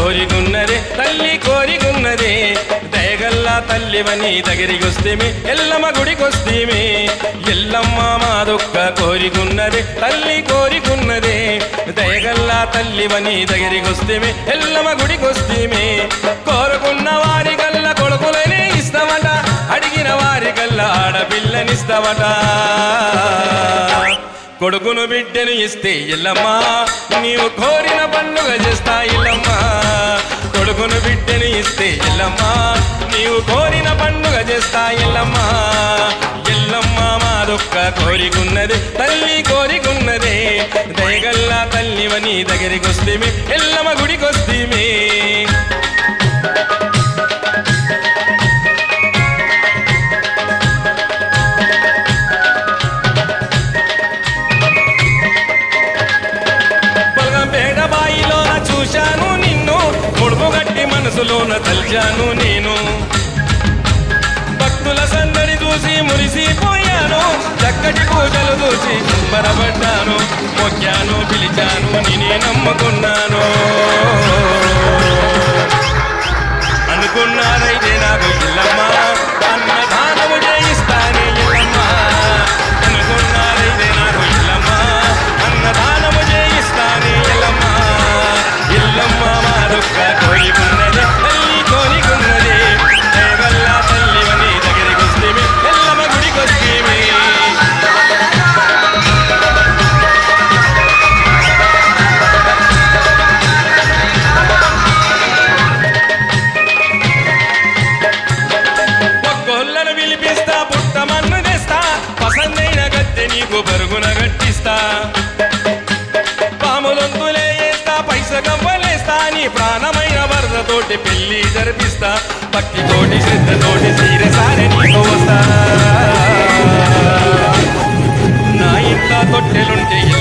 కోరికున్నదే తల్లి కోరికున్నదే దయగల్లా తల్లివని దగ్గరికొస్తేమి ఎల్లమ్మ గుడికొస్తేమి ఎల్లమ్మ మాదొక్క కోరికున్నదే తల్లి కోరికున్నదే దయగల్లా తల్లివని దగ్గరికొస్తేమి ఎల్లమ్మ గుడికొస్తేమి కోరుకున్న వారి కల్లా కొడుకులనే ఇస్తామట అడిగిన వారి కల్లా ఆడపిల్లనిస్తామట కొడుకును బిడ్డను ఇస్తే ఇల్లమ్మా నీవు కోరిన పండుగ చేస్తా ఇల్లమ్మా కొడుకును బిడ్డను ఇస్తే ఇల్లమ్మా నీవు కోరిన పండుగ చేస్తా ఇల్లమ్మా ఎల్లమ్మ మాదొక్క కోరికున్నది తల్లి కోరికున్నదే దయగల్లా తల్లివని దగ్గరికొస్తేమి ఎల్లమ్మ గుడికొస్తేమి పొలగంపేట బాయిలోన చూశాను నిన్ను ముడుపు గట్టి మనసులోన తలిచాను నేను భక్తుల సందడి చూసి మురిసిపోయాను చక్కటి పూజలు చూసి సంబరపడ్డాను మొక్కాను పిలిచాను నేనే నమ్ముకున్నాను అనుకున్నానైతే నాకు ఇల్లమ్మ అన్నదానము చేయిస్తానే ఇల్లమ్మ అనుకున్నానైతే నాకు ఇల్లమ్మ అన్నదానము చేయిస్తానే ఇల్లమ్మ ఇల్లమ్మ మారొక్క కోరికున్నది తల్లి కోరికున్నది దేవల్ల తల్లివని దగ్గరికి వస్తేమి ఎల్లమ్మ గుడికి వస్తేమి ఒక్కొల్లను పిలిపిస్తా పుట్టమన్ను తెస్తా పసందైన గద్దె నీకు బరుగున గట్టిస్తా పాములొంతులే వేస్తా పైస కవ్వలేస్తా నీ ప్రాణమైన వరదతోటి పెళ్లి జరిపిస్తా భక్తితోటి శ్రద్ధతోటి సీరసారి నీకు వస్తా నా ఇంట్లో తొట్టెలుంటే